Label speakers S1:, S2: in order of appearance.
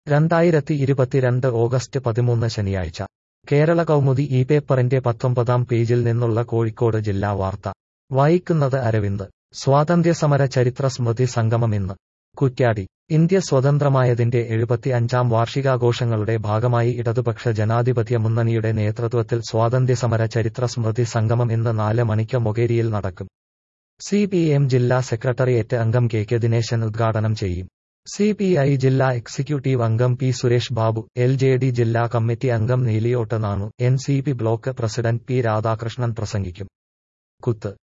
S1: രണ്ടായിരത്തി ഇരുപത്തിരണ്ട് ഓഗസ്റ്റ് പതിമൂന്ന് ശനിയാഴ്ച കേരള കൗമുദി ഈ പേപ്പറിന്റെ പത്തൊമ്പതാം പേജിൽ നിന്നുള്ള കോഴിക്കോട് ജില്ലാ വാർത്ത വായിക്കുന്നത് അരവിന്ദ് സ്വാതന്ത്ര്യസമര ചരിത്ര സ്മൃതി സംഗമം ഇന്ന് കുറ്റ്യാടി ഇന്ത്യ സ്വതന്ത്രമായതിന്റെ എഴുപത്തി അഞ്ചാം വാർഷികാഘോഷങ്ങളുടെ ഭാഗമായി ഇടതുപക്ഷ ജനാധിപത്യ മുന്നണിയുടെ നേതൃത്വത്തിൽ സ്വാതന്ത്ര്യസമര ചരിത്ര സ്മൃതി സംഗമം ഇന്ന് നാല് മണിക്ക് മൊകേരിയിൽ നടക്കും സി പി എം ജില്ലാ സെക്രട്ടറിയേറ്റ് അംഗം കെ കെ ദിനേശൻ ഉദ്ഘാടനം ചെയ്യും സി പി ഐ ജില്ലാ എക്സിക്യൂട്ടീവ് അംഗം P Suresh Babu L J D ജില്ലാ കമ്മിറ്റി അംഗം Neeliyott Nanu N C P block president P Radhakrishnan പ്രസംഗിക്കും കുത്ത്